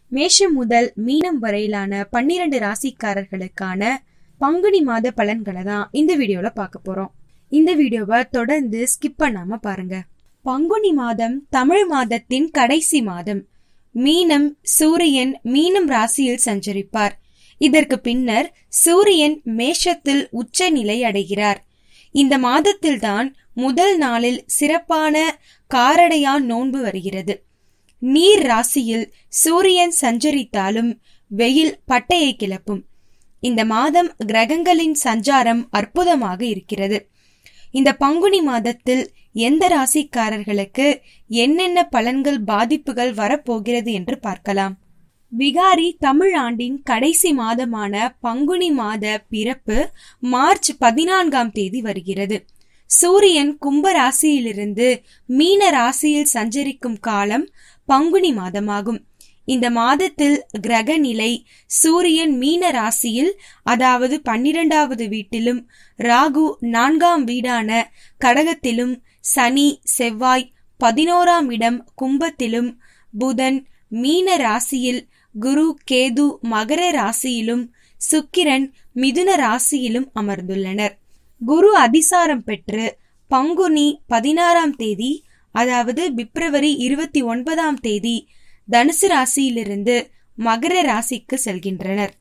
மேஷம் முதல் மீனம் வரையிலான பன்னிரண்டு ராசிக்காரர்களுக்கான பங்குனி மாத பலன்களை தான் இந்த வீடியோல பார்க்க போறோம் இந்த வீடியோவை தொடர்ந்து ஸ்கிப் பண்ணாம பாருங்க பங்குனி மாதம் தமிழ் மாதத்தின் கடைசி மாதம் மீனம் சூரியன் மீனம் ராசியில் சஞ்சரிப்பார் இதற்கு பின்னர் சூரியன் மேஷத்தில் உச்ச நிலை அடைகிறார் இந்த மாதத்தில்தான் முதல் நாளில் சிறப்பான காரடையான் நோன்பு வருகிறது நீர் ராசியில் சூரியன் சஞ்சரித்தாலும் வெயில் பட்டையை கிளப்பும் இந்த மாதம் கிரகங்களின் சஞ்சாரம் அற்புதமாக இருக்கிறது இந்த பங்குனி மாதத்தில் எந்த ராசிக்காரர்களுக்கு என்னென்ன பலன்கள் பாதிப்புகள் வரப்போகிறது என்று பார்க்கலாம் விகாரி தமிழ் ஆண்டின் கடைசி மாதமான பங்குனி மாத பிறப்பு மார்ச் பதினான்காம் தேதி வருகிறது சூரியன் கும்ப ராசியிலிருந்து மீன ராசியில் சஞ்சரிக்கும் காலம் பங்குனி மாதமாகும் இந்த மாதத்தில் கிரக நிலை சூரியன் மீன ராசியில் அதாவது பன்னிரெண்டாவது வீட்டிலும் ராகு நான்காம் வீடான கடகத்திலும் சனி செவ்வாய் பதினோராம் இடம் கும்பத்திலும் புதன் மீன ராசியில் குரு கேது மகர ராசியிலும் சுக்கிரன் மிதுன ராசியிலும் அமர்ந்துள்ளனர் குரு அதிசாரம் பெற்று பங்குனி பதினாறாம் தேதி அதாவது பிப்ரவரி இருபத்தி ஒன்பதாம் தேதி தனுசு ராசியிலிருந்து மகர ராசிக்கு செல்கின்றனர்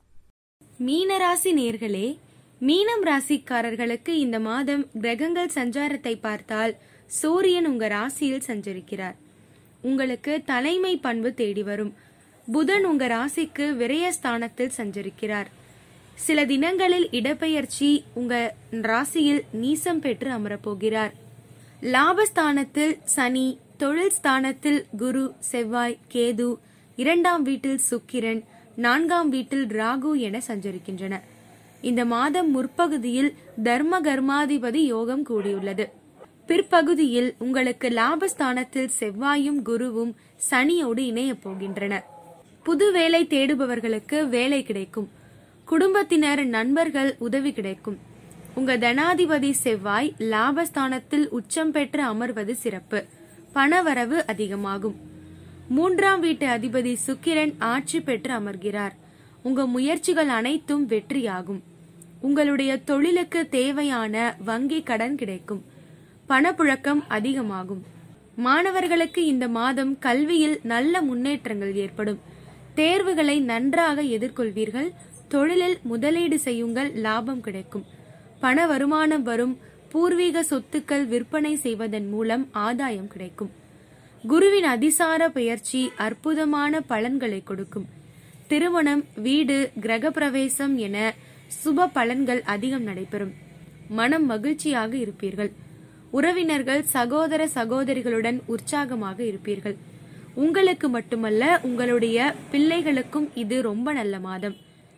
மீன ராசி நேர்களே மீனம் ராசிக்காரர்களுக்கு இந்த மாதம் கிரகங்கள் சஞ்சாரத்தை பார்த்தால் சூரியன் உங்க ராசியில் சஞ்சரிக்கிறார் உங்களுக்கு தலைமை பண்பு தேடி வரும் புதன் உங்க ராசிக்கு விரயஸ்தானத்தில் சஞ்சரிக்கிறார் சில தினங்களில் இடப்பெயர்ச்சி உங்க ராசியில் நீசம் பெற்று அமரப்போகிறார் லாபஸ்தானத்தில் சனி தொழில் ஸ்தானத்தில் குரு செவ்வாய் கேது இரண்டாம் வீட்டில் சுக்கிரன் நான்காம் வீட்டில் ராகு என சஞ்சரிக்கின்றன இந்த மாதம் முற்பகுதியில் தர்ம கர்மாதிபதி யோகம் கூடியுள்ளது பிற்பகுதியில் உங்களுக்கு லாபஸ்தானத்தில் செவ்வாயும் குருவும் சனியோடு இணையப் போகின்றனர் புது வேலை தேடுபவர்களுக்கு வேலை கிடைக்கும் குடும்பத்தினர் நண்பர்கள் உதவி கிடைக்கும் உங்க தனாதிபதி செவ்வாய் லாபஸ்தானத்தில் உச்சம் பெற்று அமர்வது சிறப்பு பணவரவு அதிகமாகும் மூன்றாம் வீட்டு அதிபதி சுக்கிரன் ஆட்சி பெற்று அமர்கிறார் உங்க முயற்சிகள் அனைத்தும் வெற்றியாகும் உங்களுடைய தொழிலுக்கு தேவையான வங்கி கடன் கிடைக்கும் பணப்புழக்கம் அதிகமாகும் மாணவர்களுக்கு இந்த மாதம் கல்வியில் நல்ல முன்னேற்றங்கள் ஏற்படும் தேர்வுகளை நன்றாக எதிர்கொள்வீர்கள் தொழிலில் முதலீடு செய்யுங்கள் லாபம் கிடைக்கும் பண வருமானம் வரும் பூர்வீக சொத்துக்கள் விற்பனை செய்வதன் மூலம் ஆதாயம் கிடைக்கும் குருவின் அதிசார பெயர்ச்சி அற்புதமான பலன்களை கொடுக்கும் திருமணம் வீடு கிரகப்பிரவேசம் என சுப பலன்கள் அதிகம் நடைபெறும் மனம் மகிழ்ச்சியாக இருப்பீர்கள் உறவினர்கள் சகோதர சகோதரிகளுடன் உற்சாகமாக இருப்பீர்கள் உங்களுக்கு மட்டுமல்ல உங்களுடைய பிள்ளைகளுக்கும் இது ரொம்ப நல்ல மாதம்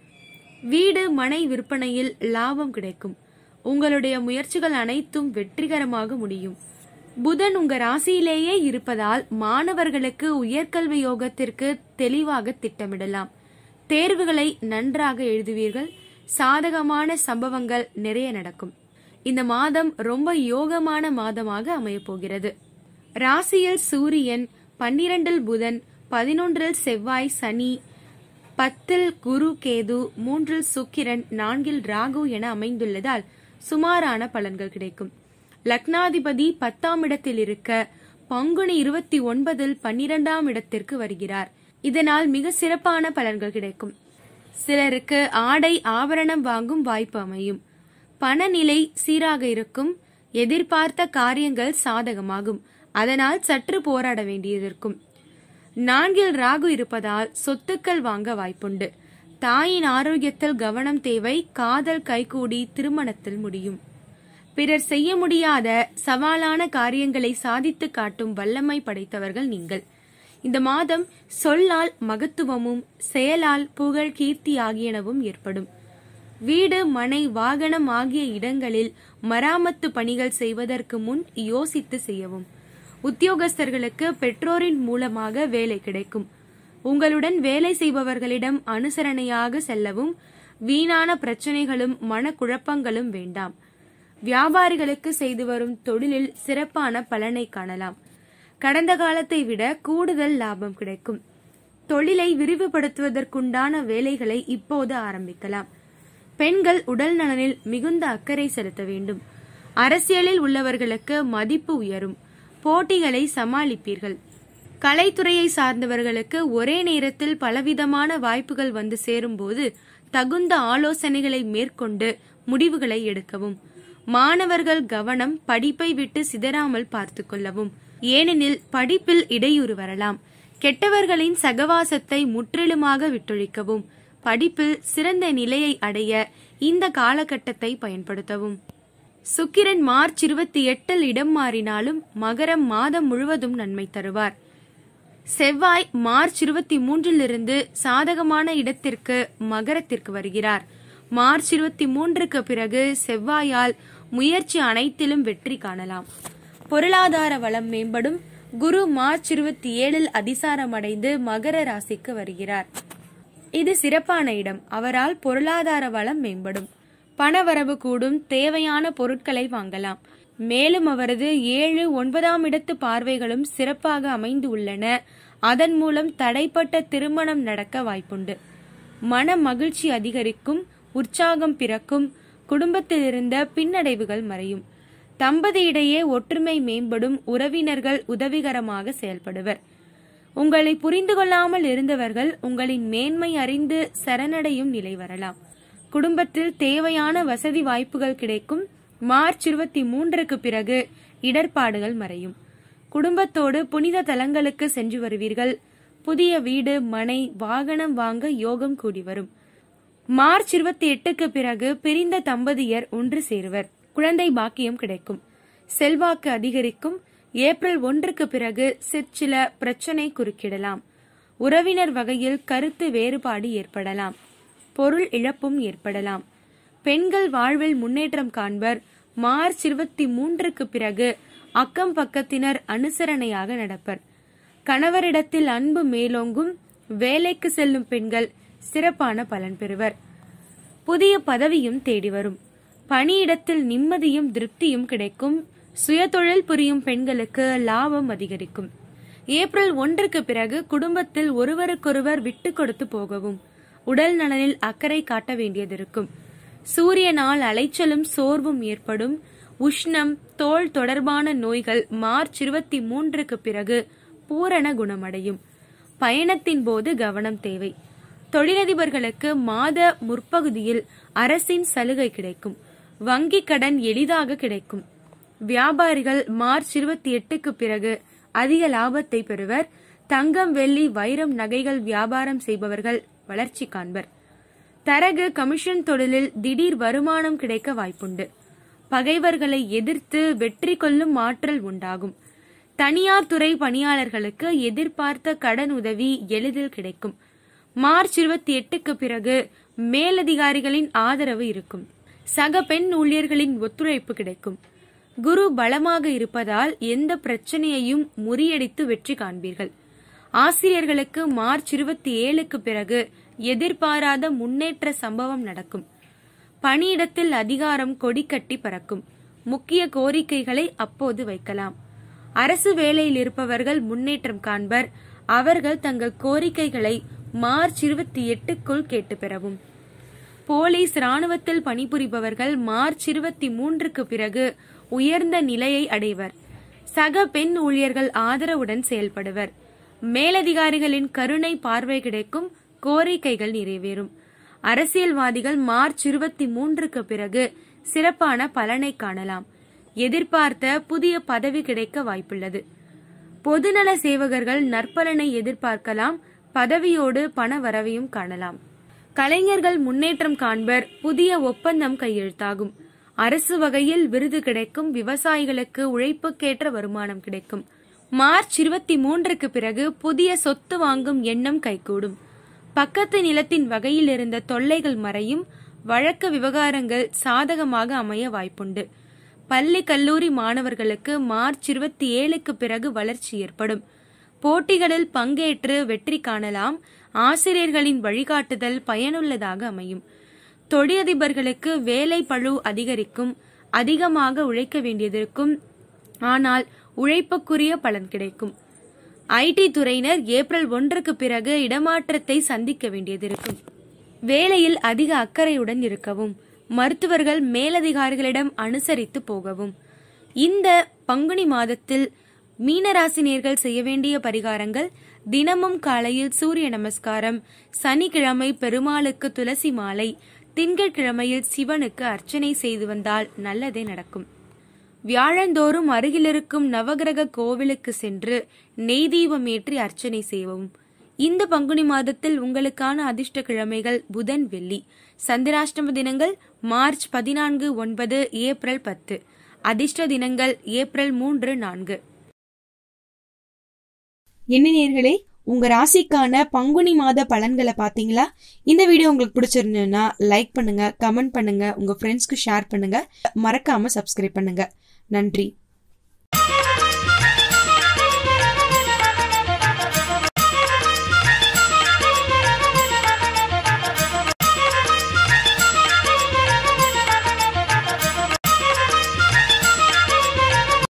வீடு மனை விற்பனையில் லாபம் கிடைக்கும் உங்களுடைய முயற்சிகள் அனைத்தும் வெற்றிகரமாக முடியும் புதன் உங்க ராசியிலேயே இருப்பதால் மாணவர்களுக்கு உயர்கல்வி யோகத்திற்கு தெளிவாக திட்டமிடலாம் தேர்வுகளை நன்றாக எழுதுவீர்கள் சாதகமான சம்பவங்கள் நிறைய நடக்கும் இந்த மாதம் ரொம்ப யோகமான மாதமாக அமையப் போகிறது ராசியில் சூரியன் பன்னிரண்டில் புதன் பதினொன்றில் செவ்வாய் சனி பத்தில் குரு கேது மூன்றில் சுக்கிரன் நான்கில் ராகு என அமைந்துள்ளதால் சுமாரான பலன்கள் கிடைக்கும் லக்னாதிபதி பத்தாம் இடத்தில் இருக்க பங்குனி இருபத்தி ஒன்பதில் பன்னிரெண்டாம் இடத்திற்கு வருகிறார் இதனால் மிக சிறப்பான பலன்கள் கிடைக்கும் சிலருக்கு ஆடை ஆபரணம் வாங்கும் வாய்ப்பு அமையும் பணநிலை சீராக இருக்கும் எதிர்பார்த்த காரியங்கள் சாதகமாகும் அதனால் சற்று போராட வேண்டியதிருக்கும் நான்கில் ராகு இருப்பதால் சொத்துக்கள் வாங்க வாய்ப்புண்டு தாயின் ஆரோக்கியத்தில் கவனம் தேவை காதல் கைகூடி திருமணத்தில் முடியும் பிறர் செய்ய முடியாத சவாலான காரியங்களை சாதித்து காட்டும் வல்லமை படைத்தவர்கள் நீங்கள் இந்த மாதம் சொல்லால் மகத்துவமும் செயலால் புகழ் கீர்த்தி ஆகியனவும் ஏற்படும் வீடு மனை வாகனம் ஆகிய இடங்களில் மராமத்து பணிகள் செய்வதற்கு முன் யோசித்து செய்யவும் உத்தியோகஸ்தர்களுக்கு பெற்றோரின் மூலமாக வேலை கிடைக்கும் உங்களுடன் வேலை செய்பவர்களிடம் அனுசரணையாக செல்லவும் வீணான பிரச்சனைகளும் மனக்குழப்பங்களும் வேண்டாம் வியாபாரிகளுக்கு செய்து வரும் தொழிலில் சிறப்பான பலனை காணலாம் கடந்த காலத்தை விட கூடுதல் லாபம் கிடைக்கும் தொழிலை விரிவுபடுத்துவதற்குண்டான வேலைகளை இப்போது ஆரம்பிக்கலாம் பெண்கள் உடல் நலனில் மிகுந்த அக்கறை செலுத்த வேண்டும் அரசியலில் உள்ளவர்களுக்கு மதிப்பு உயரும் போட்டிகளை சமாளிப்பீர்கள் கலைத்துறையை சார்ந்தவர்களுக்கு ஒரே நேரத்தில் பலவிதமான வாய்ப்புகள் வந்து சேரும்போது தகுந்த ஆலோசனைகளை மேற்கொண்டு முடிவுகளை எடுக்கவும் மாணவர்கள் கவனம் படிப்பை விட்டு சிதறாமல் பார்த்து கொள்ளவும் ஏனெனில் படிப்பில் இடையூறு வரலாம் கெட்டவர்களின் சகவாசத்தை முற்றிலுமாக விட்டொழிக்கவும் படிப்பில் சிறந்த நிலையை அடைய இந்த காலகட்டத்தை பயன்படுத்தவும் சுக்கிரன் மார்ச் இருபத்தி எட்டில் இடம் மாறினாலும் மகரம் மாதம் முழுவதும் நன்மை தருவார் செவ்வாய் மார்ச் இருபத்தி மூன்றிலிருந்து சாதகமான இடத்திற்கு மகரத்திற்கு வருகிறார் மார்ச் இருபத்தி மூன்றுக்கு பிறகு செவ்வாயால் முயற்சி அனைத்திலும் வெற்றி காணலாம் பொருளாதார வளம் மேம்படும் குரு மார்ச் இருபத்தி ஏழில் அதிசாரம் அடைந்து மகர ராசிக்கு வருகிறார் இது சிறப்பான இடம் அவரால் பொருளாதார வளம் மேம்படும் பணவரவு கூடும் தேவையான பொருட்களை வாங்கலாம் மேலும் அவரது ஏழு ஒன்பதாம் இடத்து பார்வைகளும் சிறப்பாக அமைந்து உள்ளன அதன் மூலம் தடைப்பட்ட திருமணம் நடக்க வாய்ப்புண்டு மன மகிழ்ச்சி அதிகரிக்கும் உற்சாகம் பிறக்கும் குடும்பத்தில் இருந்த பின்னடைவுகள் மறையும் தம்பதியிடையே ஒற்றுமை மேம்படும் உறவினர்கள் உதவிகரமாக செயல்படுவர் உங்களை புரிந்து கொள்ளாமல் இருந்தவர்கள் உங்களின் மேன்மை அறிந்து சரணடையும் நிலை வரலாம் குடும்பத்தில் தேவையான வசதி வாய்ப்புகள் கிடைக்கும் மார்ச் இருபத்தி மூன்றுக்கு பிறகு இடர்பாடுகள் மறையும் குடும்பத்தோடு புனித தலங்களுக்கு சென்று வருவீர்கள் புதிய வீடு மனை வாகனம் வாங்க யோகம் கூடி வரும் மார்ச் இருபத்தி எட்டுக்கு பிறகு பிரிந்த தம்பதியர் ஒன்று சேருவர் குழந்தை பாக்கியம் கிடைக்கும் செல்வாக்கு அதிகரிக்கும் ஏப்ரல் ஒன்றுக்கு பிறகு சிற்சில பிரச்சனை குறுக்கிடலாம் உறவினர் வகையில் கருத்து வேறுபாடு ஏற்படலாம் பொருள் இழப்பும் ஏற்படலாம் பெண்கள் வாழ்வில் முன்னேற்றம் காண்பர் மார்ச் இருபத்தி மூன்றுக்கு பிறகு அக்கம் பக்கத்தினர் அனுசரணையாக நடப்பர் கணவரிடத்தில் அன்பு மேலோங்கும் வேலைக்கு செல்லும் பெண்கள் சிறப்பான பலன் பெறுவர் புதிய பதவியும் தேடி வரும் பணியிடத்தில் நிம்மதியும் திருப்தியும் கிடைக்கும் சுயதொழில் புரியும் பெண்களுக்கு லாபம் அதிகரிக்கும் ஏப்ரல் ஒன்றுக்கு பிறகு குடும்பத்தில் ஒருவருக்கொருவர் விட்டு கொடுத்து போகவும் உடல் நலனில் அக்கறை காட்ட வேண்டியதிருக்கும் சூரியனால் அலைச்சலும் சோர்வும் ஏற்படும் உஷ்ணம் தோல் தொடர்பான நோய்கள் மார்ச் இருபத்தி மூன்றுக்கு பிறகு பூரண குணமடையும் பயணத்தின் போது கவனம் தேவை தொழிலதிபர்களுக்கு மாத முற்பகுதியில் அரசின் சலுகை கிடைக்கும் வங்கி கடன் எளிதாக கிடைக்கும் வியாபாரிகள் மார்ச் இருபத்தி எட்டுக்கு பிறகு அதிக லாபத்தை பெறுவர் தங்கம் வெள்ளி வைரம் நகைகள் வியாபாரம் செய்பவர்கள் வளர்ச்சி காண்பர் தரகு கமிஷன் தொழிலில் திடீர் வருமானம் கிடைக்க வாய்ப்புண்டு பகைவர்களை எதிர்த்து வெற்றி கொள்ளும் ஆற்றல் உண்டாகும் தனியார் துறை பணியாளர்களுக்கு எதிர்பார்த்த கடன் உதவி எளிதில் கிடைக்கும் மார்ச் இருபத்தி எட்டுக்கு பிறகு மேலதிகாரிகளின் ஆதரவு இருக்கும் சக பெண் ஊழியர்களின் ஒத்துழைப்பு கிடைக்கும் குரு பலமாக இருப்பதால் எந்த பிரச்சனையையும் முறியடித்து வெற்றி காண்பீர்கள் ஆசிரியர்களுக்கு மார்ச் இருபத்தி ஏழுக்கு பிறகு எதிர்பாராத முன்னேற்ற சம்பவம் நடக்கும் பணியிடத்தில் அதிகாரம் கொடிக்கட்டி பறக்கும் முக்கிய கோரிக்கைகளை அப்போது வைக்கலாம் அரசு வேலையில் இருப்பவர்கள் முன்னேற்றம் காண்பர் அவர்கள் தங்கள் கோரிக்கைகளை மார்ச் இருபத்தி எட்டுக்குள் கேட்டு பெறவும் போலீஸ் ராணுவத்தில் பணிபுரிபவர்கள் மார்ச் இருபத்தி மூன்றுக்கு பிறகு உயர்ந்த நிலையை அடைவர் சக பெண் ஊழியர்கள் ஆதரவுடன் செயல்படுவர் மேலதிகாரிகளின் கருணை பார்வை கிடைக்கும் கோரிக்கைகள் நிறைவேறும் அரசியல்வாதிகள் மார்ச் இருபத்தி மூன்றுக்கு பிறகு சிறப்பான பலனை காணலாம் எதிர்பார்த்த புதிய பதவி கிடைக்க வாய்ப்புள்ளது பொதுநல சேவகர்கள் நற்பலனை எதிர்பார்க்கலாம் பதவியோடு பண வரவையும் காணலாம் கலைஞர்கள் முன்னேற்றம் காண்பர் புதிய ஒப்பந்தம் கையெழுத்தாகும் அரசு வகையில் விருது கிடைக்கும் விவசாயிகளுக்கு உழைப்புக்கேற்ற வருமானம் கிடைக்கும் மார்ச் இருபத்தி மூன்றுக்கு பிறகு புதிய சொத்து வாங்கும் எண்ணம் கைகூடும் பக்கத்து நிலத்தின் வகையில் இருந்த தொல்லைகள் மறையும் வழக்கு விவகாரங்கள் சாதகமாக அமைய வாய்ப்புண்டு பள்ளி கல்லூரி மாணவர்களுக்கு மார்ச் இருபத்தி ஏழுக்கு பிறகு வளர்ச்சி ஏற்படும் போட்டிகளில் பங்கேற்று வெற்றி காணலாம் ஆசிரியர்களின் வழிகாட்டுதல் பயனுள்ளதாக அமையும் தொழிலதிபர்களுக்கு வேலை பழு அதிகரிக்கும் அதிகமாக உழைக்க வேண்டியதிருக்கும் ஆனால் உழைப்புக்குரிய பலன் கிடைக்கும் ஐடி துறையினர் ஏப்ரல் ஒன்றுக்கு பிறகு இடமாற்றத்தை சந்திக்க வேண்டியது இருக்கும் வேலையில் அதிக அக்கறையுடன் இருக்கவும் மருத்துவர்கள் மேலதிகாரிகளிடம் அனுசரித்து போகவும் இந்த பங்குனி மாதத்தில் மீனராசினியர்கள் செய்ய வேண்டிய பரிகாரங்கள் தினமும் காலையில் சூரிய நமஸ்காரம் சனிக்கிழமை பெருமாளுக்கு துளசி மாலை திங்கட்கிழமையில் சிவனுக்கு அர்ச்சனை செய்து வந்தால் நல்லதே நடக்கும் வியாழந்தோறும் அருகிலிருக்கும் நவகிரக கோவிலுக்கு சென்று நெய் தீபம் ஏற்றி அர்ச்சனை செய்யவும் இந்த பங்குனி மாதத்தில் உங்களுக்கான அதிர்ஷ்ட கிழமைகள் புதன் வெள்ளி சந்திராஷ்டம தினங்கள் மார்ச் பதினான்கு ஒன்பது ஏப்ரல் பத்து அதிர்ஷ்ட தினங்கள் ஏப்ரல் மூன்று நான்கு என்ன நேர்களே உங்க ராசிக்கான பங்குனி மாத பலன்களை பாத்தீங்களா இந்த வீடியோ உங்களுக்கு பிடிச்சிருந்ததுன்னா லைக் பண்ணுங்க கமெண்ட் பண்ணுங்க உங்க ஃப்ரெண்ட்ஸ்க்கு ஷேர் பண்ணுங்க மறக்காம சப்ஸ்கிரைப் பண்ணுங்க நன்றி